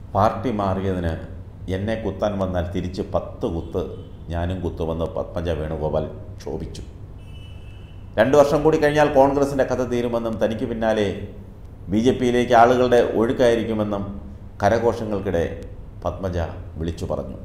party മാറിയതിന് എന്നെ കുത്താൻ വന്നാൽ തിരിച്ച് പത്ത് കുത്ത് ഞാനും കുത്തുമെന്ന് പത്മജ വേണുഗോപാൽ ക്ഷോഭിച്ചു രണ്ട് വർഷം കൂടി കഴിഞ്ഞാൽ കോൺഗ്രസിൻ്റെ കഥ തീരുമെന്നും തനിക്ക് പിന്നാലെ ബി ജെ പിയിലേക്ക് ആളുകളുടെ ഒഴുക്കായിരിക്കുമെന്നും കരഘോഷങ്ങൾക്കിടെ പത്മജ വിളിച്ചു പറഞ്ഞു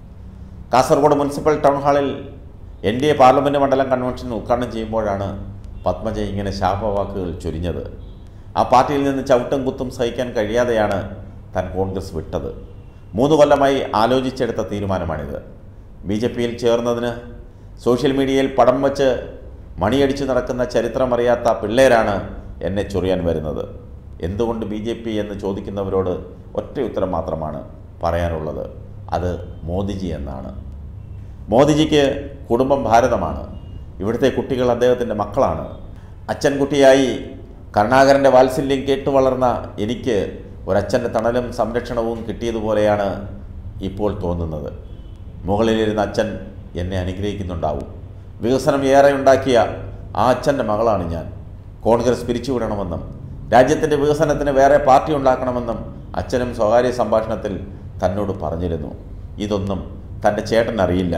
കാസർഗോഡ് മുനിസിപ്പൽ ടൗൺ ഹാളിൽ എൻ ഡി എ പാർലമെൻറ്റ് മണ്ഡലം കൺവെൻഷൻ ഉദ്ഘാടനം ചെയ്യുമ്പോഴാണ് പത്മജ ഇങ്ങനെ ശാപവാക്കുകൾ ചൊരിഞ്ഞത് ആ പാർട്ടിയിൽ നിന്ന് ചവിട്ടും കുത്തും സഹിക്കാൻ കഴിയാതെയാണ് താൻ കോൺഗ്രസ് വിട്ടത് മൂന്ന് കൊല്ലമായി ആലോചിച്ചെടുത്ത തീരുമാനമാണിത് ബി ജെ പിയിൽ ചേർന്നതിന് സോഷ്യൽ മീഡിയയിൽ പടം വച്ച് മണിയടിച്ചു നടക്കുന്ന ചരിത്രമറിയാത്ത പിള്ളേരാണ് എന്നെ ചൊറിയാൻ വരുന്നത് എന്തുകൊണ്ട് ബി ജെ പി എന്ന് ചോദിക്കുന്നവരോട് ഒറ്റ ഉത്തരം മാത്രമാണ് പറയാനുള്ളത് അത് മോദിജി എന്നാണ് മോദിജിക്ക് കുടുംബം ഭാരതമാണ് ഇവിടുത്തെ കുട്ടികൾ അദ്ദേഹത്തിൻ്റെ മക്കളാണ് അച്ഛൻ കുട്ടിയായി കരുണാകരൻ്റെ വാത്സല്യം കേട്ടു വളർന്ന എനിക്ക് ഒരച്ഛൻ്റെ തണലും സംരക്ഷണവും കിട്ടിയതുപോലെയാണ് ഇപ്പോൾ തോന്നുന്നത് മുകളിലിരുന്ന അച്ഛൻ എന്നെ അനുഗ്രഹിക്കുന്നുണ്ടാവും വികസനം ഏറെ ഉണ്ടാക്കിയ ആ അച്ഛൻ്റെ മകളാണ് ഞാൻ കോൺഗ്രസ് പിരിച്ചുവിടണമെന്നും രാജ്യത്തിൻ്റെ വികസനത്തിന് വേറെ പാർട്ടി ഉണ്ടാക്കണമെന്നും അച്ഛനും സ്വകാര്യ സംഭാഷണത്തിൽ തന്നോട് പറഞ്ഞിരുന്നു ഇതൊന്നും തൻ്റെ ചേട്ടൻ അറിയില്ല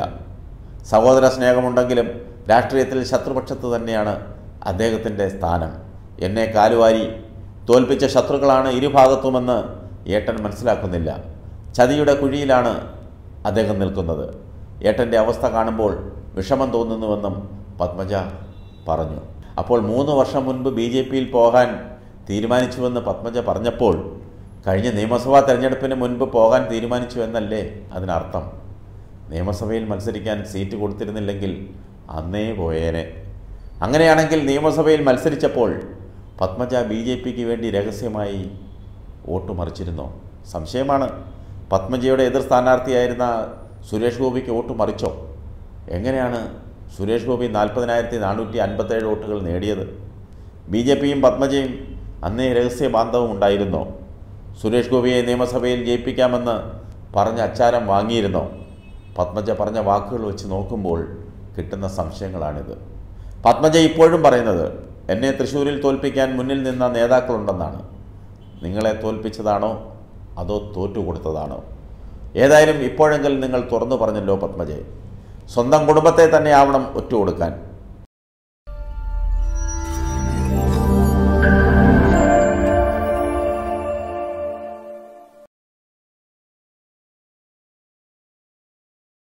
സഹോദര സ്നേഹമുണ്ടെങ്കിലും രാഷ്ട്രീയത്തിൽ ശത്രുപക്ഷത്ത് തന്നെയാണ് അദ്ദേഹത്തിൻ്റെ സ്ഥാനം എന്നെ കാലുവാരി തോൽപ്പിച്ച ശത്രുക്കളാണ് ഇരുഭാഗത്തുമെന്ന് ഏട്ടൻ മനസ്സിലാക്കുന്നില്ല ചതിയുടെ കുഴിയിലാണ് അദ്ദേഹം നിൽക്കുന്നത് ഏട്ടൻ്റെ അവസ്ഥ കാണുമ്പോൾ വിഷമം തോന്നുന്നുവെന്നും പത്മജ പറഞ്ഞു അപ്പോൾ മൂന്ന് വർഷം മുൻപ് ബി ജെ പിയിൽ പോകാൻ തീരുമാനിച്ചുവെന്ന് പത്മജ പറഞ്ഞപ്പോൾ കഴിഞ്ഞ നിയമസഭാ തെരഞ്ഞെടുപ്പിന് മുൻപ് പോകാൻ തീരുമാനിച്ചു എന്നല്ലേ അതിനർത്ഥം നിയമസഭയിൽ മത്സരിക്കാൻ സീറ്റ് കൊടുത്തിരുന്നില്ലെങ്കിൽ അന്നേ പോയേനെ അങ്ങനെയാണെങ്കിൽ നിയമസഭയിൽ മത്സരിച്ചപ്പോൾ പത്മജ ബി ജെ പിക്ക് വേണ്ടി രഹസ്യമായി വോട്ട് മറിച്ചിരുന്നോ സംശയമാണ് പത്മജയുടെ എതിർ സ്ഥാനാർത്ഥിയായിരുന്ന സുരേഷ് ഗോപിക്ക് വോട്ട് മറിച്ചോ എങ്ങനെയാണ് സുരേഷ് ഗോപി നാൽപ്പതിനായിരത്തി നാനൂറ്റി അൻപത്തേഴ് വോട്ടുകൾ നേടിയത് ബി ജെ പിയും പത്മജയും അന്നേ രഹസ്യ ബാന്ധവം ഉണ്ടായിരുന്നോ സുരേഷ് ഗോപിയെ നിയമസഭയിൽ ജയിപ്പിക്കാമെന്ന് പറഞ്ഞ അച്ചാരം വാങ്ങിയിരുന്നോ പത്മജ പറഞ്ഞ വാക്കുകൾ വെച്ച് നോക്കുമ്പോൾ കിട്ടുന്ന സംശയങ്ങളാണിത് പത്മജ ഇപ്പോഴും പറയുന്നത് എന്നെ തൃശ്ശൂരിൽ തോൽപ്പിക്കാൻ മുന്നിൽ നിന്ന നേതാക്കളുണ്ടെന്നാണ് നിങ്ങളെ തോൽപ്പിച്ചതാണോ അതോ തോറ്റുകൊടുത്തതാണോ ഏതായാലും ഇപ്പോഴെങ്കിലും നിങ്ങൾ തുറന്നു പറഞ്ഞല്ലോ പത്മജയെ സ്വന്തം കുടുംബത്തെ തന്നെ ആവണം ഒറ്റുകൊടുക്കാൻ